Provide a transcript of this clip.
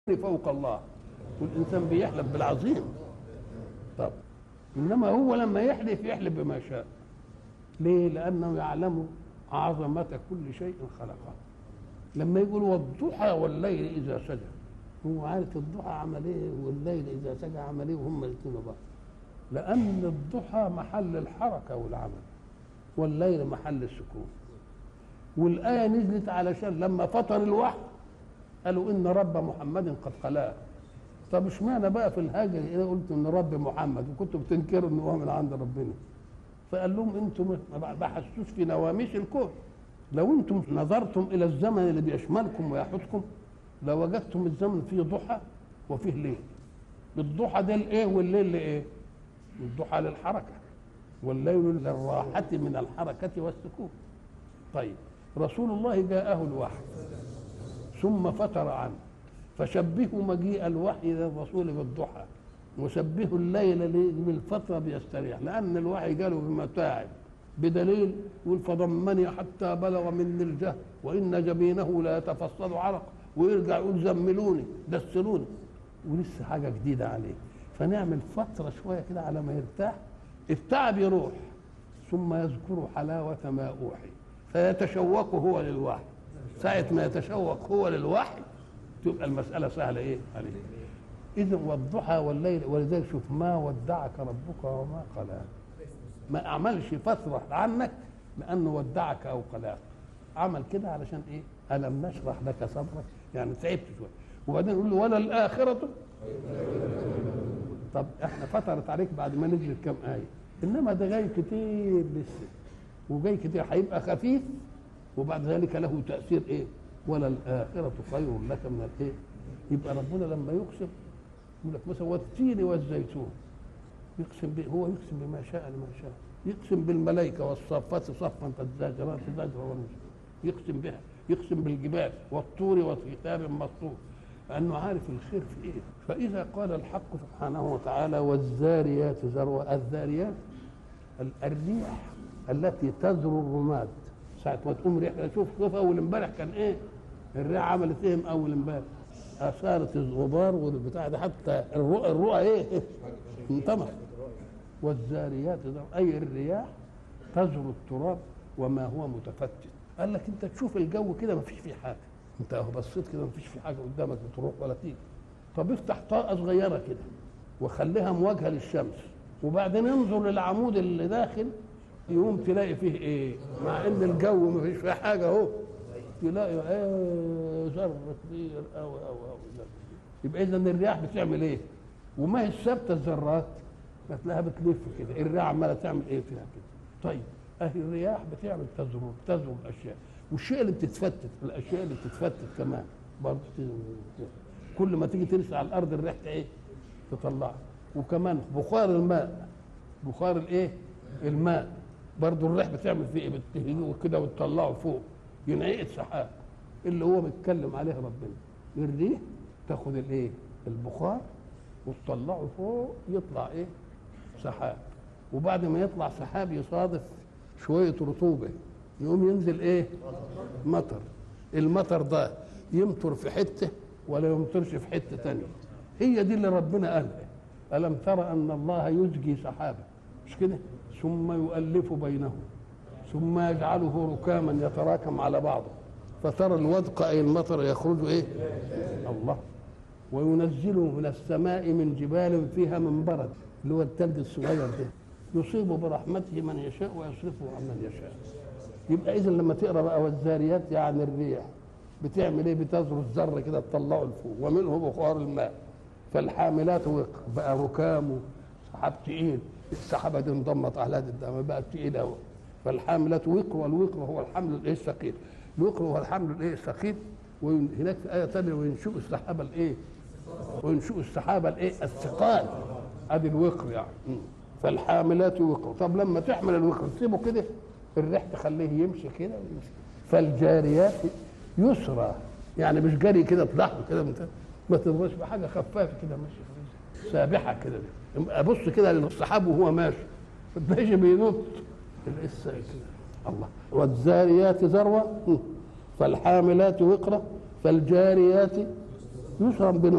فوق الله والانسان بيحلف بالعظيم طب انما هو لما يحلف يحلف بما شاء ليه لانه يعلم عظمه كل شيء خلقه لما يقول والضحى والليل اذا سجى هو عارف الضحى عمل ايه والليل اذا سجى عمل ايه وهم الاثنين بعض لان الضحى محل الحركه والعمل والليل محل السكون والايه نزلت علشان لما فطر الوحي قالوا ان رب محمد قد خلاه طب اشمعنى بقى في الهاجر انا قلت ان رب محمد وكنتوا بتنكروا ان هو من عند ربنا فقال لهم انتم ما بحثتوش في نواميس الكون لو انتم نظرتم الى الزمن اللي بيشملكم ويحوطكم لوجدتم الزمن فيه ضحى وفيه ليل الضحى ده الايه والليل لايه الضحى للحركه والليل للراحه من الحركه والسكون طيب رسول الله جاءه الوحي ثم فتر عنه فشبهوا مجيء الوحي للرسول بالضحى وشبهوا الليل بالفتره بيستريح لان الوحي جاله بمتاعب بدليل يقول فضمني حتى بلغ مني الجهل وان جبينه لا يتفصل عرق ويرجع يقول زملوني دسلوني ولسه حاجه جديده عليه فنعمل فتره شويه كده على ما يرتاح التعب يروح ثم يذكر حلاوه ما اوحي فيتشوق هو للوحي ساعة ما يتشوق هو للوحي تبقى المسألة سهلة إيه عليه إذا والضحى والليل ولذلك شوف ما ودعك ربك وما قلاك ما أعملش فترة عنك لأنه ودعك أو قلاك عمل كده علشان إيه ألم نشرح لك صدرك يعني تعبت شوية وبعدين يقول له ولا الآخرة طب احنا فترت عليك بعد ما نزلت كم آية إنما ده جاي كتير لسه وجاي كتير هيبقى خفيف وبعد ذلك له تأثير إيه ولا الآخرة خير لك من الإيه يبقى ربنا لما يقسم يقول لك مثلا والتين والزيتون يقسم به هو يقسم بما شاء لما شاء يقسم بالملائكة والصافات صفا فالزاجرات زجرا يقسم بها يقسم بالجبال والطور وكتاب مسطور لأنه عارف الخير في إيه فإذا قال الحق سبحانه وتعالى والذاريات ذروة الذاريات الريح التي تذر الرماد ساعة ما تقوم ريحة شوف شوف أول امبارح كان إيه الريح عملت إيه من أول امبارح أثارت الغبار والبتاع ده حتى الرؤى الرؤى إيه انطمس والذاريات أي الرياح تزر التراب وما هو متفتت قال لك أنت تشوف الجو كده ما فيش فيه حاجة أنت أهو بصيت كده ما فيش فيه حاجة قدامك بتروح ولا تيجي طب افتح طاقة صغيرة كده وخليها مواجهة للشمس وبعدين انظر للعمود اللي داخل يقوم تلاقي فيه ايه مع ان الجو ما فيش فيه حاجه اهو تلاقي ايه ذره كبير او او او يبقى اذا الرياح بتعمل ايه وما هي ثابته الذرات هتلاقيها بتلف كده الرياح عماله تعمل ايه فيها كده طيب اهي الرياح بتعمل تزرر تزرر الاشياء والشيء اللي بتتفتت الاشياء اللي بتتفتت كمان برضه كل ما تيجي ترسل على الارض الريح ايه تطلعها وكمان بخار الماء بخار الايه الماء برضه الريح بتعمل فيه ايه بتهيجه كده وتطلعه فوق ينعقد سحاب اللي هو بيتكلم عليه ربنا الريح تاخد الايه البخار وتطلعه فوق يطلع ايه سحاب وبعد ما يطلع سحاب يصادف شويه رطوبه يقوم ينزل ايه مطر المطر ده يمطر في حته ولا يمطرش في حته تانية هي دي اللي ربنا قالها الم ترى ان الله يزجي سحابا مش كده ثم يؤلف بينه ثم يجعله ركاما يتراكم على بعضه فترى الودق اي المطر يخرج ايه الله وينزل من السماء من جبال فيها من برد اللي هو الثلج الصغير ده يصيب برحمته من يشاء ويصرفه عن من يشاء يبقى اذا لما تقرا بقى والذاريات يعني الريح بتعمل ايه بتزر الذره كده تطلعه لفوق ومنه بخار الماء فالحاملات وقر بقى ركام سحاب تقيل السحابه دي انضمت على الدم بقت تقيله قوي فالحاملات وقر والوقر هو الحمل الايه الثقيل الوقر هو الحمل الايه الثقيل وهناك في ايه ثانيه وينشئ السحابه الايه وينشئ السحابه الايه الثقال ادي الوقر يعني فالحاملات وقر طب لما تحمل الوقر تسيبه كده الريح تخليه يمشي كده ويمشي فالجاريات يسرى يعني مش جري كده تضحك كده ما تبقاش بحاجه خفافه كده ماشي سابحه كده ابص كده للسحاب وهو ماشي ماشي بينط لسه كده الله والذاريات ذروه فالحاملات وقرا فالجاريات يسرا